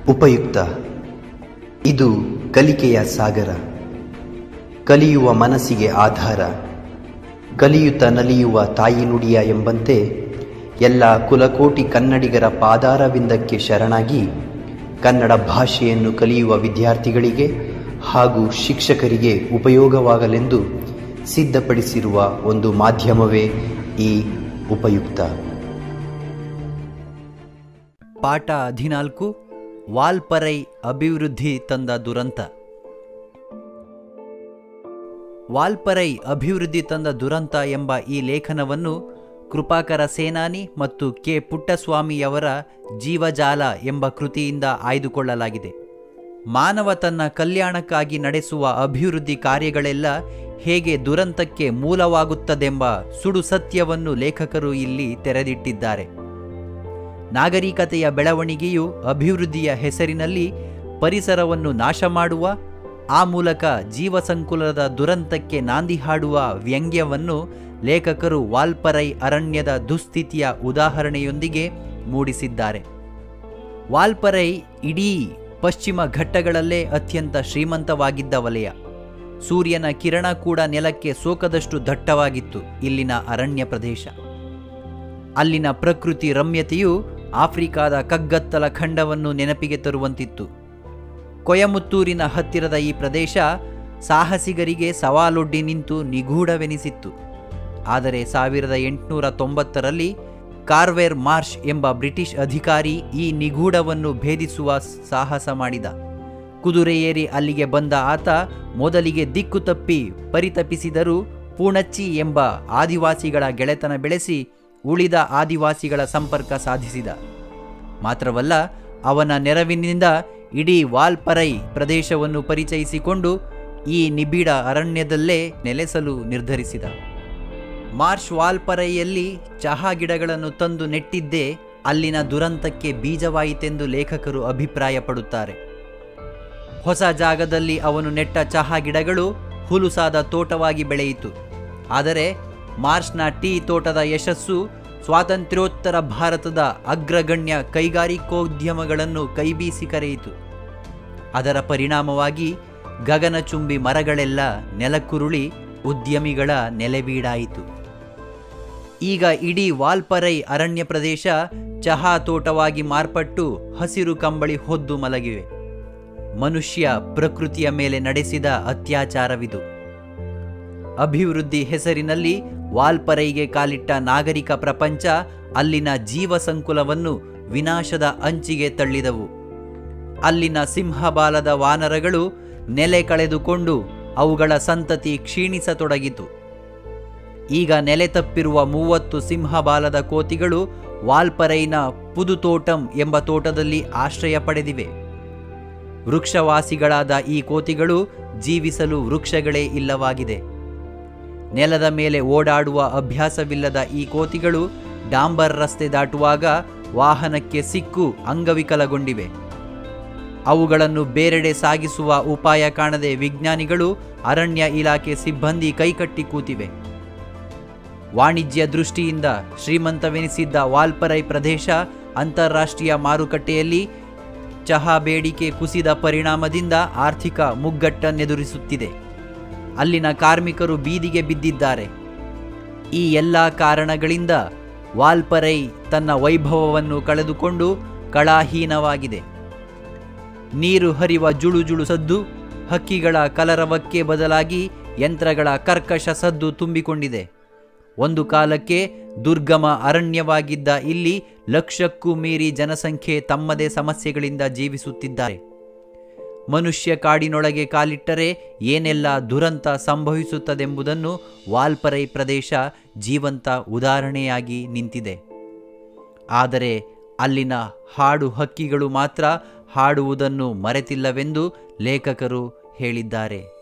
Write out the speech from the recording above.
ಉಪಯುಕ್ತ ಇದು ಕಲಿಕೆಯ ಸಾಗರ ಕಲಿಯುವ ಮನಸ್ಸಿಗೆ ಆಧಾರ ಕಲಿಯುತ್ತ ನಲಿಯುವ ತಾಯಿ ನುಡಿಯ ಎಂಬಂತೆ ಎಲ್ಲ ಕುಲಕೋಟಿ ಕನ್ನಡಿಗರ ಪಾದಾರವಿಂದಕ್ಕೆ ಶರಣಾಗಿ ಕನ್ನಡ ಭಾಷೆಯನ್ನು ಕಲಿಯುವ ವಿದ್ಯಾರ್ಥಿಗಳಿಗೆ ಹಾಗೂ ಶಿಕ್ಷಕರಿಗೆ ಉಪಯೋಗವಾಗಲೆಂದು ಸಿದ್ಧಪಡಿಸಿರುವ ಒಂದು ಮಾಧ್ಯಮವೇ ಈ ಉಪಯುಕ್ತ ಪಾಠ ಹದಿನಾಲ್ಕು ವಾಲ್ಪರೈ ಅಭಿವೃದ್ಧಿ ತಂದ ದುರಂತ ವಾಲ್ಪರೈ ಅಭಿವೃದ್ಧಿ ತಂದ ದುರಂತ ಎಂಬ ಈ ಲೇಖನವನ್ನು ಕೃಪಾಕರ ಸೇನಾನಿ ಮತ್ತು ಕೆ ಪುಟ್ಟಸ್ವಾಮಿಯವರ ಜೀವಜಾಲ ಎಂಬ ಕೃತಿಯಿಂದ ಆಯ್ದುಕೊಳ್ಳಲಾಗಿದೆ ಮಾನವ ತನ್ನ ಕಲ್ಯಾಣಕ್ಕಾಗಿ ನಡೆಸುವ ಅಭಿವೃದ್ಧಿ ಕಾರ್ಯಗಳೆಲ್ಲ ಹೇಗೆ ದುರಂತಕ್ಕೆ ಮೂಲವಾಗುತ್ತದೆಂಬ ಸುಡು ಸತ್ಯವನ್ನು ಲೇಖಕರು ಇಲ್ಲಿ ತೆರೆದಿಟ್ಟಿದ್ದಾರೆ ನಾಗರಿಕತೆಯ ಬೆಳವಣಿಗೆಯು ಅಭಿವೃದ್ಧಿಯ ಹೆಸರಿನಲ್ಲಿ ಪರಿಸರವನ್ನು ನಾಶ ಮಾಡುವ ಆ ಮೂಲಕ ಜೀವಸಂಕುಲದ ದುರಂತಕ್ಕೆ ನಾಂದಿ ಹಾಡುವ ವ್ಯಂಗ್ಯವನ್ನು ಲೇಖಕರು ವಾಲ್ಪರೈ ಅರಣ್ಯದ ದುಸ್ಥಿತಿಯ ಉದಾಹರಣೆಯೊಂದಿಗೆ ಮೂಡಿಸಿದ್ದಾರೆ ವಾಲ್ಪರೈ ಇಡೀ ಪಶ್ಚಿಮ ಘಟ್ಟಗಳಲ್ಲೇ ಅತ್ಯಂತ ಶ್ರೀಮಂತವಾಗಿದ್ದ ವಲಯ ಸೂರ್ಯನ ಕಿರಣ ಕೂಡ ನೆಲಕ್ಕೆ ಸೋಕದಷ್ಟು ದಟ್ಟವಾಗಿತ್ತು ಇಲ್ಲಿನ ಅರಣ್ಯ ಪ್ರದೇಶ ಅಲ್ಲಿನ ಪ್ರಕೃತಿ ರಮ್ಯತೆಯು ಆಫ್ರಿಕಾದ ಕಗ್ಗತ್ತಲ ಖಂಡವನ್ನು ನೆನಪಿಗೆ ತರುವಂತಿತ್ತು ಕೊಯಮುತ್ತೂರಿನ ಹತ್ತಿರದ ಈ ಪ್ರದೇಶ ಸಾಹಸಿಗರಿಗೆ ಸವಾಲೊಡ್ಡಿ ನಿಂತು ನಿಗೂಢವೆನಿಸಿತ್ತು ಆದರೆ ಸಾವಿರದ ಎಂಟುನೂರ ತೊಂಬತ್ತರಲ್ಲಿ ಕಾರ್ವೆರ್ ಮಾರ್ಷ್ ಎಂಬ ಬ್ರಿಟಿಷ್ ಅಧಿಕಾರಿ ಈ ನಿಗೂಢವನ್ನು ಭೇದಿಸುವ ಸಾಹಸ ಮಾಡಿದ ಕುದುರೆ ಏರಿ ಅಲ್ಲಿಗೆ ಬಂದ ಆತ ಮೊದಲಿಗೆ ದಿಕ್ಕು ತಪ್ಪಿ ಪರಿತಪಿಸಿದರೂ ಪೂಣಚ್ಚಿ ಎಂಬ ಆದಿವಾಸಿಗಳ ಗೆಳೆತನ ಬೆಳೆಸಿ ಉಳಿದ ಆದಿವಾಸಿಗಳ ಸಂಪರ್ಕ ಸಾಧಿಸಿದ ಮಾತ್ರವಲ್ಲ ಅವನ ನೆರವಿನಿಂದ ಇಡೀ ವಾಲ್ಪರೈ ಪ್ರದೇಶವನ್ನು ಪರಿಚಯಿಸಿಕೊಂಡು ಈ ನಿಬಿಡ ಅರಣ್ಯದಲ್ಲೇ ನೆಲೆಸಲು ನಿರ್ಧರಿಸಿದ ಮಾರ್ಷ್ ವಾಲ್ಪರೈಯಲ್ಲಿ ಚಹಾ ಗಿಡಗಳನ್ನು ತಂದು ನೆಟ್ಟಿದ್ದೇ ಅಲ್ಲಿನ ದುರಂತಕ್ಕೆ ಬೀಜವಾಯಿತೆಂದು ಲೇಖಕರು ಅಭಿಪ್ರಾಯಪಡುತ್ತಾರೆ ಹೊಸ ಜಾಗದಲ್ಲಿ ಅವನು ನೆಟ್ಟ ಚಹಾ ಗಿಡಗಳು ಹುಲುಸಾದ ತೋಟವಾಗಿ ಬೆಳೆಯಿತು ಆದರೆ ಮಾರ್ಚ್ನ ಟೀ ತೋಟದ ಯಶಸ್ಸು ಸ್ವಾತಂತ್ರ್ಯೋತ್ತರ ಭಾರತದ ಅಗ್ರಗಣ್ಯ ಕೈಗಾರಿಕೋದ್ಯಮಗಳನ್ನು ಕೈಬೀಸಿ ಕರೆಯಿತು ಅದರ ಪರಿಣಾಮವಾಗಿ ಗಗನಚುಂಬಿ ಮರಗಳೆಲ್ಲ ನೆಲಕ್ಕುರುಳಿ ಉದ್ಯಮಿಗಳ ನೆಲೆಬೀಡಾಯಿತು ಈಗ ಇಡೀ ವಾಲ್ಪರೈ ಅರಣ್ಯ ಪ್ರದೇಶ ಚಹಾ ತೋಟವಾಗಿ ಮಾರ್ಪಟ್ಟು ಹಸಿರು ಕಂಬಳಿ ಹೊದ್ದು ಮಲಗಿವೆ ಮನುಷ್ಯ ಪ್ರಕೃತಿಯ ಮೇಲೆ ನಡೆಸಿದ ಅತ್ಯಾಚಾರವಿದು ಅಭಿವೃದ್ಧಿ ಹೆಸರಿನಲ್ಲಿ ವಾಲ್ಪರೈಗೆ ಕಾಲಿಟ್ಟ ನಾಗರಿಕ ಪ್ರಪಂಚ ಅಲ್ಲಿನ ಜೀವ ಸಂಕುಲವನ್ನು ವಿನಾಶದ ಅಂಚಿಗೆ ತಳ್ಳಿದವು ಅಲ್ಲಿನ ಸಿಂಹಬಾಲದ ವಾನರಗಳು ನೆಲೆ ಕಳೆದುಕೊಂಡು ಅವುಗಳ ಸಂತತಿ ಕ್ಷೀಣಿಸತೊಡಗಿತು ಈಗ ನೆಲೆ ತಪ್ಪಿರುವ ಮೂವತ್ತು ಸಿಂಹಬಾಲದ ಕೋತಿಗಳು ವಾಲ್ಪರೈನ ಪುದುತೋಟಂ ಎಂಬ ತೋಟದಲ್ಲಿ ಆಶ್ರಯ ಪಡೆದಿವೆ ವೃಕ್ಷವಾಸಿಗಳಾದ ಈ ಕೋತಿಗಳು ಜೀವಿಸಲು ವೃಕ್ಷಗಳೇ ಇಲ್ಲವಾಗಿದೆ ನೆಲದ ಮೇಲೆ ಓಡಾಡುವ ಅಭ್ಯಾಸವಿಲ್ಲದ ಈ ಕೋತಿಗಳು ಡಾಂಬರ್ ರಸ್ತೆ ದಾಟುವಾಗ ವಾಹನಕ್ಕೆ ಸಿಕ್ಕು ಅಂಗವಿಕಲಗೊಂಡಿವೆ ಅವುಗಳನ್ನು ಬೇರೆಡೆ ಸಾಗಿಸುವ ಉಪಾಯ ಕಾಣದೆ ವಿಜ್ಞಾನಿಗಳು ಅರಣ್ಯ ಇಲಾಖೆ ಸಿಬ್ಬಂದಿ ಕೈಕಟ್ಟಿ ಕೂತಿವೆ ವಾಣಿಜ್ಯ ದೃಷ್ಟಿಯಿಂದ ಶ್ರೀಮಂತವೆನಿಸಿದ್ದ ವಾಲ್ಪರೈ ಪ್ರದೇಶ ಅಂತಾರಾಷ್ಟ್ರೀಯ ಮಾರುಕಟ್ಟೆಯಲ್ಲಿ ಚಹಾ ಬೇಡಿಕೆ ಕುಸಿದ ಪರಿಣಾಮದಿಂದ ಆರ್ಥಿಕ ಮುಗ್ಗಟ್ಟನ್ನೆದುರಿಸುತ್ತಿದೆ ಅಲ್ಲಿನ ಕಾರ್ಮಿಕರು ಬೀದಿಗೆ ಬಿದ್ದಿದ್ದಾರೆ ಈ ಎಲ್ಲ ಕಾರಣಗಳಿಂದ ವಾಲ್ಪರೈ ತನ್ನ ವೈಭವವನ್ನು ಕಳೆದುಕೊಂಡು ಕಳಾಹೀನವಾಗಿದೆ ನೀರು ಹರಿವ ಜುಳು ಜುಳು ಸದ್ದು ಹಕ್ಕಿಗಳ ಕಲರವಕ್ಕೆ ಬದಲಾಗಿ ಯಂತ್ರಗಳ ಕರ್ಕಶ ಸದ್ದು ತುಂಬಿಕೊಂಡಿದೆ ಒಂದು ಕಾಲಕ್ಕೆ ದುರ್ಗಮ ಅರಣ್ಯವಾಗಿದ್ದ ಇಲ್ಲಿ ಲಕ್ಷಕ್ಕೂ ಮೀರಿ ಜನಸಂಖ್ಯೆ ತಮ್ಮದೇ ಸಮಸ್ಯೆಗಳಿಂದ ಜೀವಿಸುತ್ತಿದ್ದಾರೆ ಮನುಷ್ಯ ಕಾಡಿನೊಳಗೆ ಕಾಲಿಟ್ಟರೆ ಏನೆಲ್ಲ ದುರಂತ ಸಂಭವಿಸುತ್ತದೆಂಬುದನ್ನು ವಾಲ್ಪರೈ ಪ್ರದೇಶ ಜೀವಂತ ಉದಾಹರಣೆಯಾಗಿ ನಿಂತಿದೆ ಆದರೆ ಅಲ್ಲಿನ ಹಾಡು ಹಕ್ಕಿಗಳು ಮಾತ್ರ ಹಾಡುವುದನ್ನು ಮರೆತಿಲ್ಲವೆಂದು ಲೇಖಕರು ಹೇಳಿದ್ದಾರೆ